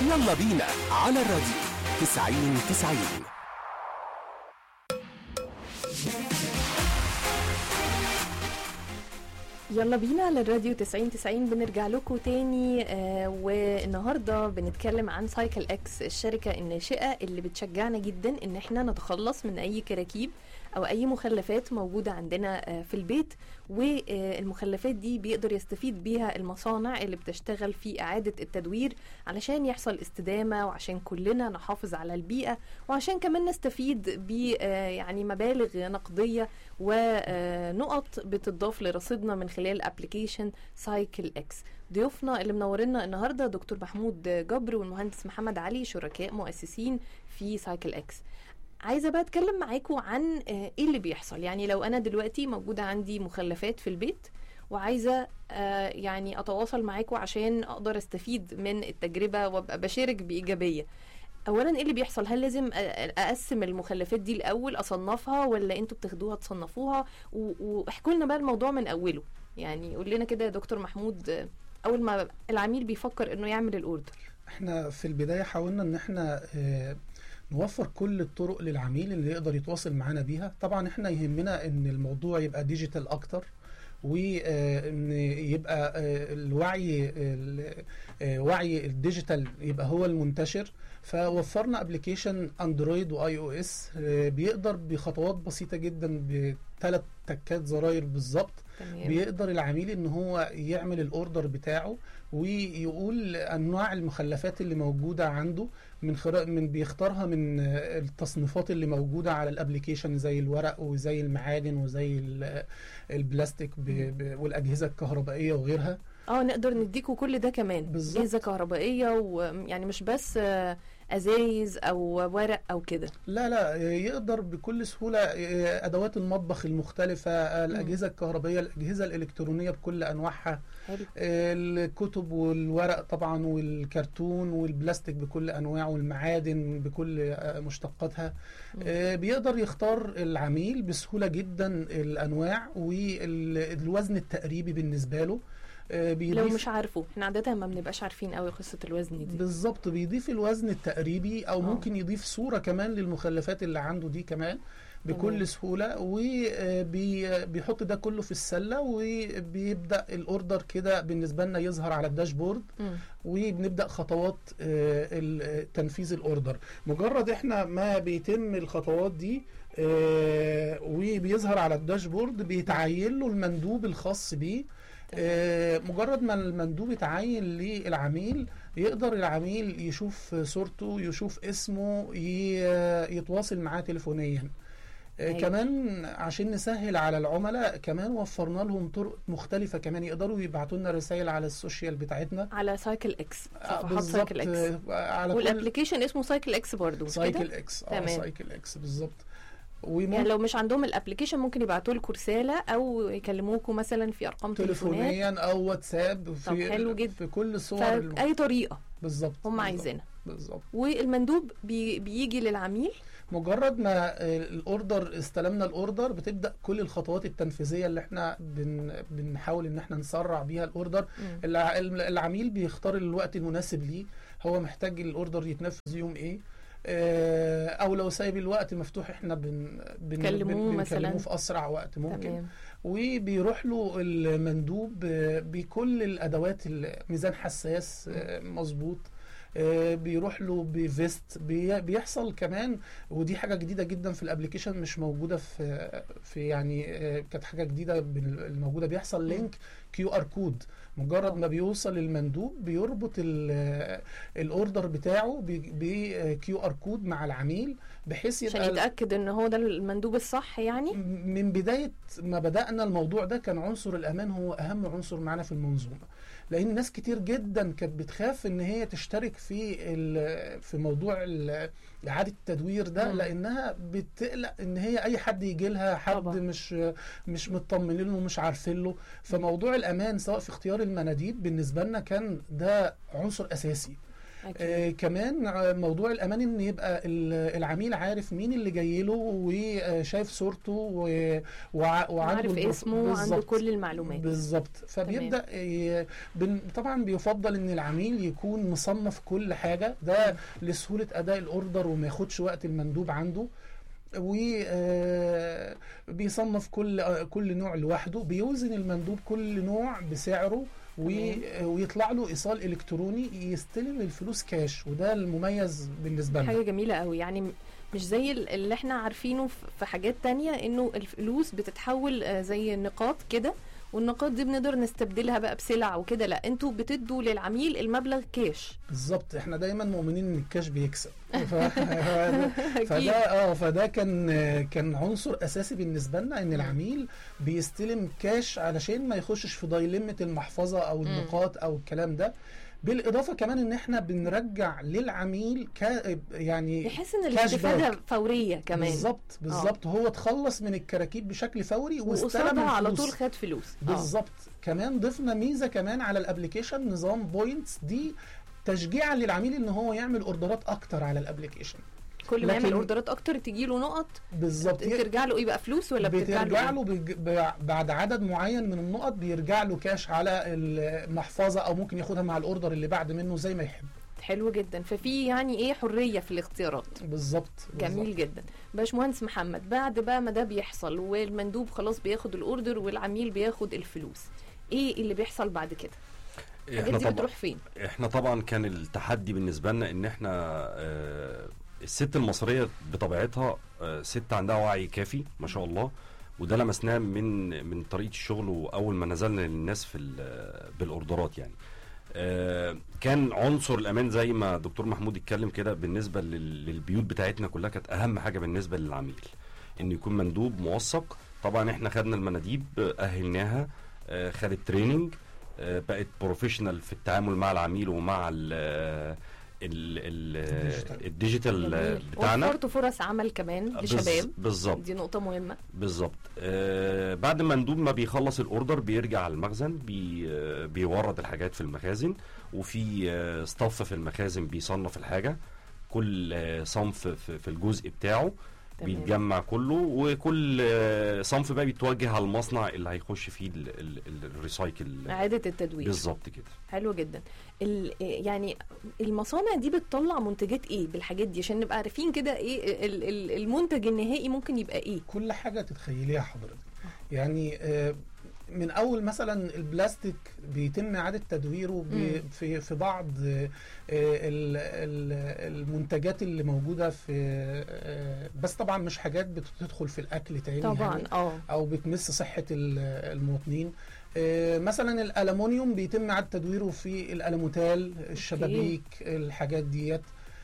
يلا بينا على الراديو 90 90 يلا بينا على الراديو 90 90 بنرجع لكم تاني آه والنهارده بنتكلم عن سايكل اكس الشركه الناشئه اللي بتشجعنا جدا ان احنا نتخلص من اي كراكيب او اي مخلفات موجوده عندنا آه في البيت والمخلفات دي بيقدر يستفيد بيها المصانع اللي بتشتغل في اعاده التدوير علشان يحصل استدامه وعشان كلنا نحافظ على البيئه وعشان كمان نستفيد ب آه يعني مبالغ نقديه ونقط بتضاف لرصيدنا من خلال ابلكيشن سايكل اكس ضيوفنا اللي منورنا النهارده دكتور محمود جبر والمهندس محمد علي شركاء مؤسسين في سايكل اكس عايزه بقى اتكلم معاكم عن ايه اللي بيحصل يعني لو انا دلوقتي موجوده عندي مخلفات في البيت وعايزه يعني اتواصل معاكم عشان اقدر استفيد من التجربه وابقى بشارك بايجابيه اولا ايه اللي بيحصل هل لازم اقسم المخلفات دي الاول اصنفها ولا انتوا بتاخدوها تصنفوها واحكوا لنا بقى الموضوع من اوله يعني قول لنا كده يا دكتور محمود اول ما العميل بيفكر انه يعمل الاوردر احنا في البدايه حاولنا ان احنا اه نوفر كل الطرق للعميل اللي يقدر يتواصل معانا بيها طبعا احنا يهمنا ان الموضوع يبقى ديجيتال اكتر وان يبقى الوعي وعي الديجيتال يبقى هو المنتشر فوفرنا ابلكيشن اندرويد واي او اس بيقدر بخطوات بسيطه جدا بثلاث تكات زراير بالظبط بيقدر العميل ان هو يعمل الاوردر بتاعه ويقول انواع المخلفات اللي موجوده عنده من خرا من بيختارها من التصنيفات اللي موجوده على الابلكيشن زي الورق وزي المعادن وزي البلاستيك والاجهزه الكهربائيه وغيرها اه نقدر نديكوا كل ده كمان بالظبط اجهزه كهربائيه ويعني مش بس ازايز او ورق او كده لا لا يقدر بكل سهوله ادوات المطبخ المختلفه الاجهزه الكهربائيه الاجهزه الالكترونيه بكل انواعها حلو. الكتب والورق طبعا والكرتون والبلاستيك بكل انواعه والمعادن بكل مشتقاتها بيقدر يختار العميل بسهوله جدا الانواع والوزن التقريبي بالنسبه له لو مش عارفه احنا عاده ما بنبقاش عارفين قوي قصه الوزن دي بالظبط بيضيف الوزن التقريبي او أوه. ممكن يضيف صوره كمان للمخلفات اللي عنده دي كمان بكل مم. سهوله وبيحط ده كله في السله وبيبدا الاوردر كده بالنسبه لنا يظهر على الداشبورد مم. وبنبدا خطوات تنفيذ الاوردر مجرد احنا ما بيتم الخطوات دي وبيظهر على الداشبورد بيتعين له المندوب الخاص بيه آه مجرد ما المندوب يتعين للعميل يقدر العميل يشوف صورته يشوف اسمه يتواصل معاه تليفونيا آه كمان عشان نسهل على العملاء كمان وفرنا لهم طرق مختلفة كمان يقدروا يبعتوا لنا رسائل على السوشيال بتاعتنا على سايكل اكس صفحات سايكل اكس على والابلكيشن اسمه سايكل اكس برضه سايكل اكس اه سايكل اكس بالظبط وممكن يعني لو مش عندهم الابلكيشن ممكن يبعتوا لكم رساله او يكلموكم مثلا في ارقام تليفونيا او واتساب في طب حلو جدا في كل الصور اي طريقه بالظبط هم عايزينها بالظبط والمندوب بي بيجي للعميل مجرد ما الاوردر استلمنا الاوردر بتبدا كل الخطوات التنفيذيه اللي احنا بن بنحاول ان احنا نسرع بيها الاوردر العميل بيختار الوقت المناسب ليه هو محتاج الاوردر يتنفذ يوم ايه او لو سايب الوقت مفتوح احنا بن بنكلموه مثلا في اسرع وقت ممكن تمام. وبيروح له المندوب بكل الادوات ميزان حساس مظبوط بيروح له بفيست بيحصل كمان ودي حاجه جديده جدا في الابلكيشن مش موجوده في في يعني كانت حاجه جديده الموجوده بيحصل لينك كيو ار كود مجرد ما بيوصل المندوب بيربط الاوردر بتاعه بكيو ار كود مع العميل بحيث يبقى عشان يتاكد ان هو ده المندوب الصح يعني من بدايه ما بدانا الموضوع ده كان عنصر الامان هو اهم عنصر معانا في المنظومه لان ناس كتير جدا كانت بتخاف ان هي تشترك في في موضوع اعاده التدوير ده مم. لانها بتقلق ان هي اي حد يجي لها حد طبعا. مش مش مطمنين له ومش عارفين له فموضوع الامان سواء في اختيار المناديب بالنسبه لنا كان ده عنصر اساسي أكيد. آه كمان ع- موضوع الامان ان يبقى ال- العميل عارف مين اللي جاي له وشايف صورته و- وع- وعنده عارف البروف- اسمه وعنده بالظبط. كل المعلومات بالظبط فبيبدا ي- بن- طبعا بيفضل ان العميل يكون مصنف كل حاجه ده لسهوله اداء الاوردر وما ياخدش وقت المندوب عنده وبيصنف كل آه، كل نوع لوحده بيوزن المندوب كل نوع بسعره وي- تمام. ويطلع له ايصال الكتروني يستلم الفلوس كاش وده المميز بالنسبه لنا حاجه جميله قوي يعني م- مش زي ال- اللي احنا عارفينه ف- في حاجات تانية انه الفلوس بتتحول آه، زي نقاط كده والنقاط دي بنقدر نستبدلها بقى بسلع وكده لا انتوا بتدوا للعميل المبلغ كاش بالظبط احنا دايما مؤمنين ان الكاش بيكسب ف... اكيد فده اه فده كان كان عنصر اساسي بالنسبه لنا ان العميل بيستلم كاش علشان ما يخشش في دايلمة المحفظه او النقاط او الكلام ده بالاضافه كمان ان احنا بنرجع للعميل ك يعني يحس ان كاش الاستفاده باك. فوريه كمان بالظبط بالظبط هو اتخلص من الكراكيب بشكل فوري واستلم وقصادها على الفلوس. طول خد فلوس آه. بالظبط كمان ضفنا ميزه كمان على الابلكيشن نظام بوينتس دي تشجيعا للعميل ان هو يعمل اوردرات اكتر على الابلكيشن كل ما يعمل لكن- اوردرات اكتر تجي له نقط بالظبط ترجع له ايه بقى فلوس ولا بترجع بترجع له له بج... ب- بعد عدد معين من النقط بيرجع له كاش على المحفظه او ممكن ياخدها مع الاوردر اللي بعد منه زي ما يحب إيه؟ حلو جدا ففي يعني ايه حريه في الاختيارات بالظبط جميل جدا باشمهندس محمد بعد بقى ما ده بيحصل والمندوب خلاص بياخد الاوردر والعميل بياخد الفلوس ايه اللي بيحصل بعد كده الحاجات احنا دي طبعا بتروح فين احنا طبعا كان التحدي بالنسبه لنا ان احنا آه، الست المصريه بطبيعتها آه، ست عندها وعي كافي ما شاء الله وده لمسناه من من طريقه الشغل واول ما نزلنا للناس في ال- بالاوردرات يعني آه، كان عنصر الامان زي ما دكتور محمود اتكلم كده بالنسبه لل- للبيوت بتاعتنا كلها كانت اهم حاجه بالنسبه للعميل ان يكون مندوب موثق طبعا احنا خدنا المناديب آه، اهلناها آه، خدت تريننج آه، بقت بروفيشنال في التعامل مع العميل ومع ال ال ال الديجيتال. الديجيتال آه، جميل. بتاعنا وفرتوا فرص عمل كمان بز- لشباب بالظبط دي نقطه مهمه بالظبط آه بعد ما المندوب ما بيخلص الاوردر بيرجع على المخزن بي آه بيورد الحاجات في المخازن وفي آه ستاف في المخازن بيصنف الحاجه كل آه صنف في, في الجزء بتاعه تمام. بيتجمع كله وكل آه صنف بقى بيتوجه على المصنع اللي هيخش فيه ال- ال- ال- الريسايكل اعاده التدوير بالظبط كده حلو جدا ال- يعني المصانع دي بتطلع منتجات ايه بالحاجات دي عشان نبقى عارفين كده ايه ال- ال- المنتج النهائي ممكن يبقى ايه كل حاجه تتخيليها حضرتك يعني آه، من اول مثلا البلاستيك بيتم اعاده تدويره ب- مم. في في بعض آه، ال- ال- المنتجات اللي موجوده في آه، بس طبعا مش حاجات بتدخل في الاكل تاني طبعا يعني اه او بتمس صحه ال- المواطنين آه، مثلا الالومنيوم بيتم اعاده تدويره في الالوميتال الشبابيك الحاجات ديت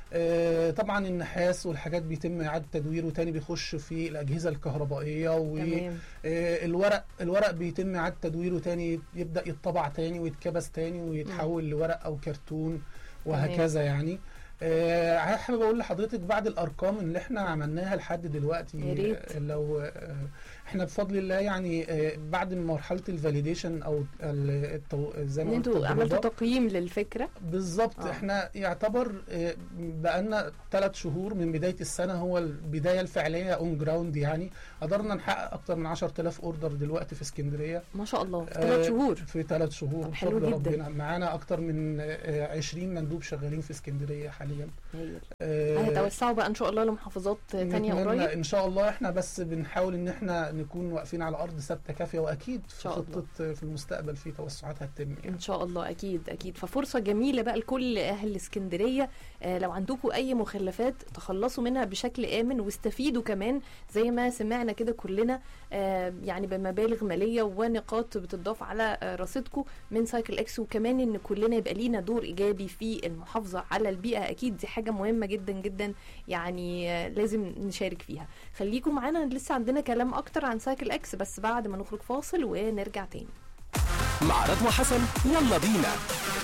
آه، طبعا النحاس والحاجات بيتم اعاده تدويره تاني بيخش في الاجهزه الكهربائيه تمام والورق الورق بيتم اعاده تدويره تاني يبدا يتطبع تاني ويتكبس تاني ويتحول لورق او كرتون وهكذا يعني آه، حابب اقول لحضرتك بعد الارقام اللي احنا عملناها لحد دلوقتي يا ريت. آه، لو آه، احنا بفضل الله يعني آه، بعد مرحله الفاليديشن او ال- التو... زي ما ان قلت انتوا عملتوا التجربة. تقييم للفكره بالظبط آه. احنا يعتبر آه، بقالنا ثلاث شهور من بدايه السنه هو البدايه الفعليه اون جراوند يعني قدرنا نحقق اكتر من 10000 اوردر دلوقتي في اسكندريه ما شاء الله في آه، ثلاث شهور في ثلاث شهور طب حلو بفضل جدا. ربنا معانا اكتر من آه، 20 مندوب شغالين في اسكندريه حاليا هايل. آه، هتوسعوا بقى ان شاء الله لمحافظات تانية نتمنى قريب ان شاء الله احنا بس بنحاول ان احنا نكون واقفين على ارض ثابته كافيه واكيد في شاء الله. خطه في المستقبل في توسعات هتتم يعني. ان شاء الله اكيد اكيد ففرصه جميله بقى لكل اهل اسكندريه آه لو عندكم اي مخلفات تخلصوا منها بشكل امن واستفيدوا كمان زي ما سمعنا كده كلنا آه يعني بمبالغ ماليه ونقاط بتضاف على آه رصيدكم من سايكل اكس وكمان ان كلنا يبقى لينا دور ايجابي في المحافظه على البيئه اكيد دي حاجه مهمه جدا جدا يعني آه لازم نشارك فيها خليكم معانا لسه عندنا كلام اكتر عن سايكل اكس بس بعد ما نخرج فاصل ونرجع تاني مع رضوى حسن يلا بينا